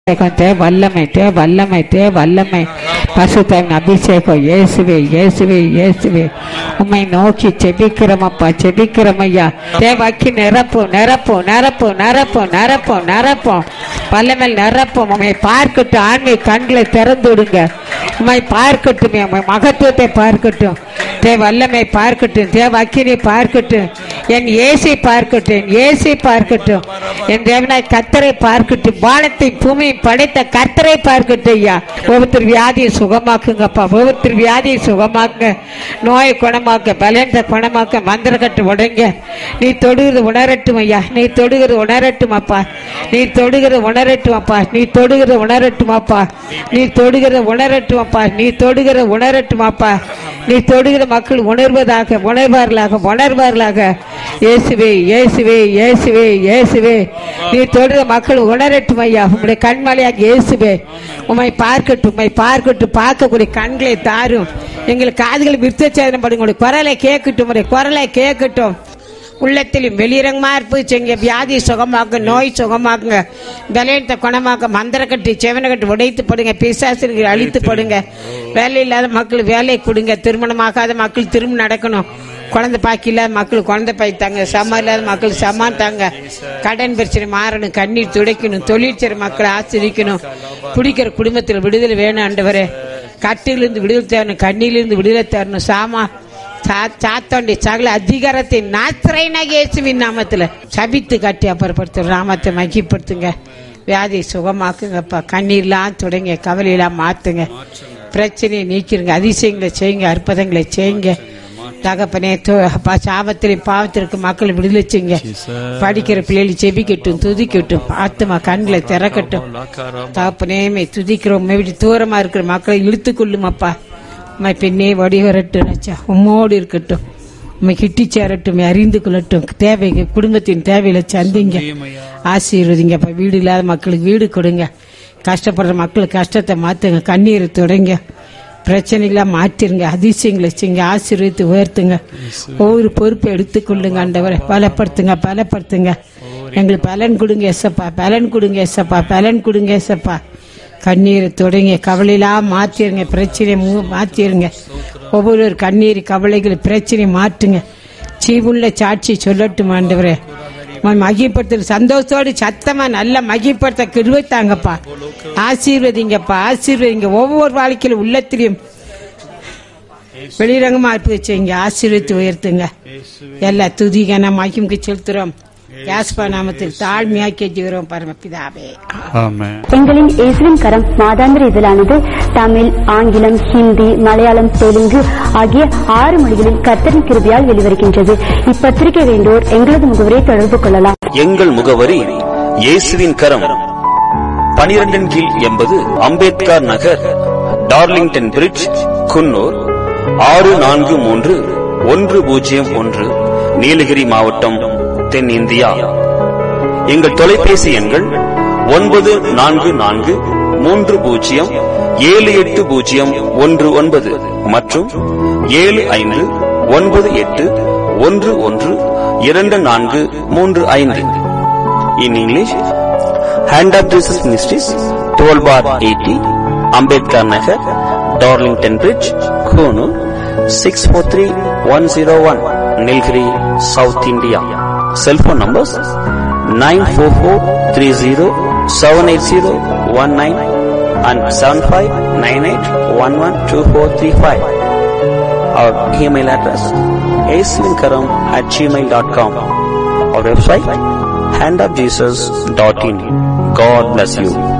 அபிஷேகம் தே வல்லமை தே வல்லமை தே வல்லமை பசுத்தன் அபிஷேகம் இயேசுவே இயேசுவே இயேசுவே உம்மை நோக்கி செபிக்கிறோமப்பா செபிக்கிறோமையா தேவாக்கி நிரப்பு நிரப்பு நிரப்பு நிரப்பு நிரப்பு நிரப்போம் வல்லமல் நிரப்போம் உம்மை பார்க்கட்டும் ஆண்மை கண்களை திறந்து விடுங்க உம்மை பார்க்கட்டும் உம்மை மகத்துவத்தை பார்க்கட்டும் தே வல்லமை பார்க்கட்டும் தேவ அக்கினி பார்க்கட்டும் என் ஏசை பார்க்கட்டும் என் ஏசை பார்க்கட்டும் என் தேவனாய் கத்தரை பார்க்கட்டும் வானத்தை பூமியை படைத்த கத்தரை பார்க்கட்டும் ஐயா ஒவ்வொருத்தர் வியாதியை சுகமாக்குங்கப்பா ஒவ்வொருத்தர் வியாதியை சுகமாக்குங்க நோயை குணமாக்க பலந்த குணமாக்க மந்திரக்கட்டு உடைங்க நீ தொடுகிறது உணரட்டும் ஐயா நீ தொடுகிறது உணரட்டும் அப்பா நீ தொடுகிறது உணரட்டும் அப்பா நீ தொடுகிறது உணரட்டும் அப்பா நீ தொடுகிறது உணரட்டும் அப்பா நீ தொடுகிற உணரட்டும் அப்பா நீ தொடுகிற மக்கள் உணர்வதாக உணர்வார்களாக உணர்வார்களாக இயேசுவே இயேசுவே இயேசுவே இயேசுவே நீ தொடுகிற மக்கள் உணரட்டும் ஐயா உங்களுடைய கண்மலையாக இயேசுவே உம்மை பார்க்கட்டும் உம்மை பார்க்கட்டும் பார்க்கக்கூடிய கண்களை தாரும் எங்களுக்கு காதுகளை விருத்தச்சேதனம் பண்ணுங்க உங்களுடைய குரலை கேட்கட்டும் உங்களுடைய குரலை கேட்கட்டும் உள்ளத்திலும் வெளியிறங்கமா இருப்பு செங்க வியாதி சுகமாக்க நோய் சுகமாக்குங்க பலயத்தை குணமாக்க மந்திரக்கட்டு செவனக்கட்டு உடைத்து படுங்க பிசாசிற்கு அழித்து படுங்க வேலை இல்லாத மக்கள் வேலை கொடுங்க திருமணமாகாத மக்கள் திரும்ப நடக்கணும் குழந்தை பாக்கி இல்லாத மக்கள் குழந்தை பாய்த்தாங்க சம இல்லாத மக்கள் சமாத்தாங்க கடன் பிரச்சனை மாறணும் கண்ணீர் துடைக்கணும் தொழிற்சர மக்களை ஆசிரிக்கணும் பிடிக்கிற குடும்பத்தில் விடுதலை வேணும் ஆண்டவரே கட்டிலிருந்து விடுதலை தரணும் கண்ணிலிருந்து விடுதலை தரணும் சாமா சா- சாத்தாண்டி சகல அதிகாரத்தை நாத்திரைனாக இயேசுவின் நாமத்துல சபித்து கட்டி அப்புறப்படுத்து நாமத்தை மகிப்படுத்துங்க வியாதியை சுகமாக்குங்கப்பா கண்ணீர்லாம் தொடங்க கவலையெல்லாம் மாத்துங்க பிரச்சனையை நீக்கிருங்க அதிசயங்களை செய்யுங்க அற்புதங்களை செய்யுங்க தகப்பனே தோ- அப்பா சாபத்திலே பாவத்திற்கு மக்கள் விடுதலை செய்யுங்க படிக்கிற பிள்ளைகளை செபிக்கட்டும் துதிக்கட்டும் ஆத்துமா கண்களை திறக்கட்டும் தகப்பனே துதிக்கிறோம் விட்டு தூரமா இருக்கிற மக்களை இழுத்து கொள்ளும் அப்பா உம்மை பெண்ணே வடிவரட்டும் நச்சா உம்மோடு இருக்கட்டும் உண்மை கிட்டி சேரட்டும் அறிந்து கொள்ளட்டும் தேவை குடும்பத்தின் தேவையில சந்திங்க ஆசீர்வதிங்க அப்ப வீடு இல்லாத மக்களுக்கு வீடு கொடுங்க கஷ்டப்படுற மக்களுக்கு கஷ்டத்தை மாத்துங்க கண்ணீரை தொடங்க பிரச்சனைகளாம் மாற்றிருங்க அதிசயங்களை செய்யுங்க ஆசீர்வதித்து உயர்த்துங்க ஒவ்வொரு பொறுப்பை எடுத்துக்கொள்ளுங்க ஆண்டவரை பலப்படுத்துங்க பலப்படுத்துங்க எங்களுக்கு பலன் கொடுங்க எசப்பா பலன் கொடுங்க எசப்பா பலன் கொடுங்க எசப்பா கண்ணீரை தொடங்க கவலையெல்லாம் மாற்றிருங்க பிரச்சனையை மு- மாற்றிருங்க ஒவ்வொரு கண்ணீர் கவலைகள் பிரச்சனை மாற்றுங்க சீவுள்ள சாட்சி சொல்லட்டும் ஆண்டவரே மகிப்படுத்த சந்தோஷத்தோடு சத்தமா நல்லா மகிப்படுத்த கிருவைத்தாங்கப்பா ஆசீர்வதிங்கப்பா ஆசீர்வதிங்க ஒவ்வொரு வாழ்க்கையில உள்ளத்திலையும் வெளிரங்கமா இருப்பு வச்சுங்க ஆசீர்வதித்து உயர்த்துங்க எல்லா துதிகன மகிமுக்கு செலுத்துறோம் யாஸ்பா நாமத்தில் தாழ்மையா கெஞ்சுகிறோம் பரமபிதாவே ஆமென் எங்களின் இயேசுவின் கரம் மாதாந்திர இதழானது தமிழ் ஆங்கிலம் ஹிந்தி மலையாளம் தெலுங்கு ஆகிய ஆறு மொழிகளில் கர்த்தரின் கிருபையால் வெளிவருகின்றது இப்பத்திரிகை வேண்டோர் எங்களது முகவரை தொடர்பு கொள்ளலாம் எங்கள் முகவரி இயேசுவின் கரம் பனிரெண்டின் கீழ் எண்பது அம்பேத்கர் நகர் டார்லிங்டன் பிரிட்ஜ் குன்னூர் ஆறு நான்கு மூன்று ஒன்று பூஜ்ஜியம் ஒன்று நீலகிரி மாவட்டம் தென்னிந்தியா எங்கள் தொலைபேசி எண்கள் ஒன்பது நான்கு நான்கு மூன்று பூஜ்ஜியம் ஏழு எட்டு பூஜ்ஜியம் ஒன்று ஒன்பது மற்றும் ஏழு ஐந்து ஒன்பது எட்டு ஒன்று ஒன்று இரண்டு நான்கு மூன்று ஐந்து in English hand of Jesus ministries twelve bar eighty Ambedkar Nagar Darlington bridge Coonoor six four three one zero one Nilgiri south India cellphone numbers nine four four three zero seven eight zero one nine and seven five nine eight one one two four three five our email address aswinkaram at gmail.com our website handofjesus.in god bless you